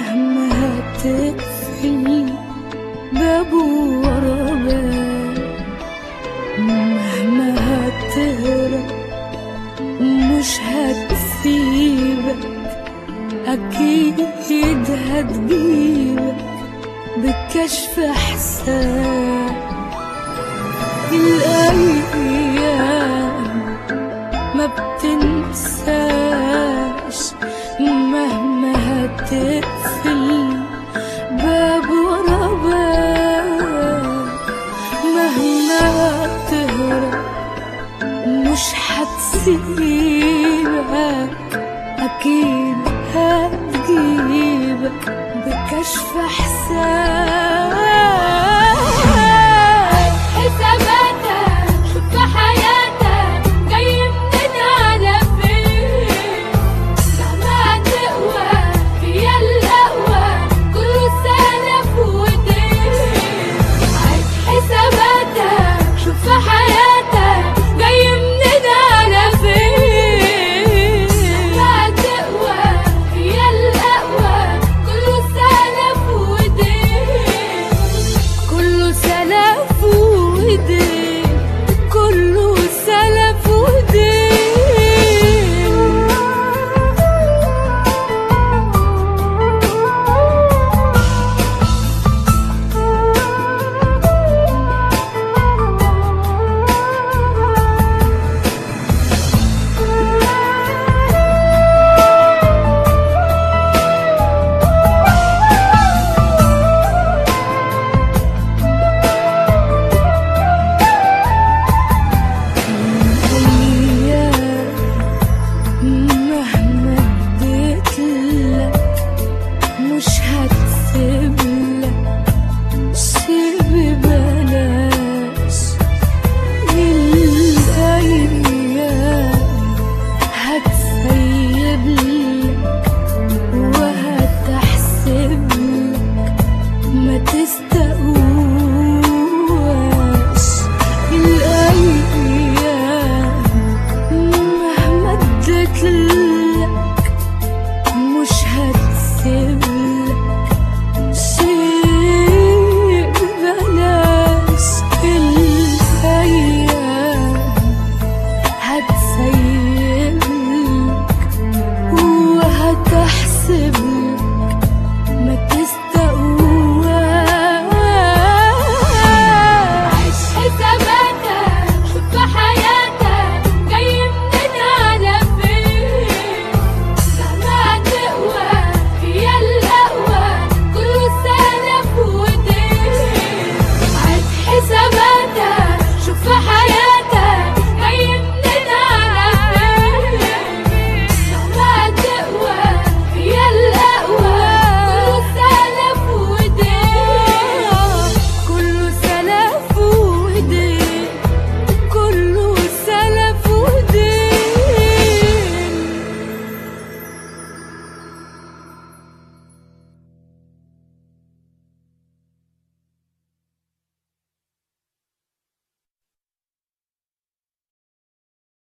مهما هتقفل باب ورا باب مهما هتهرب مش هتسيبك أكيد هتجيبك بكشف حساب الأيام ما بتنساش مهما هتقفل باب ورا باب مهما تهرب مش هتسيبك أكيد هتجيبك بكشف حساب حساباتك شوف في حياتك جاي منين على فين مهما تقوى هي الأقوى كله سلف ودين عيد حساباتك شوف في حياتك جاي منين على فين مهما تقوى هي الأقوى كله سلف ودين كله سلف ودين كله سلف أيام مهما اديت لك مش هت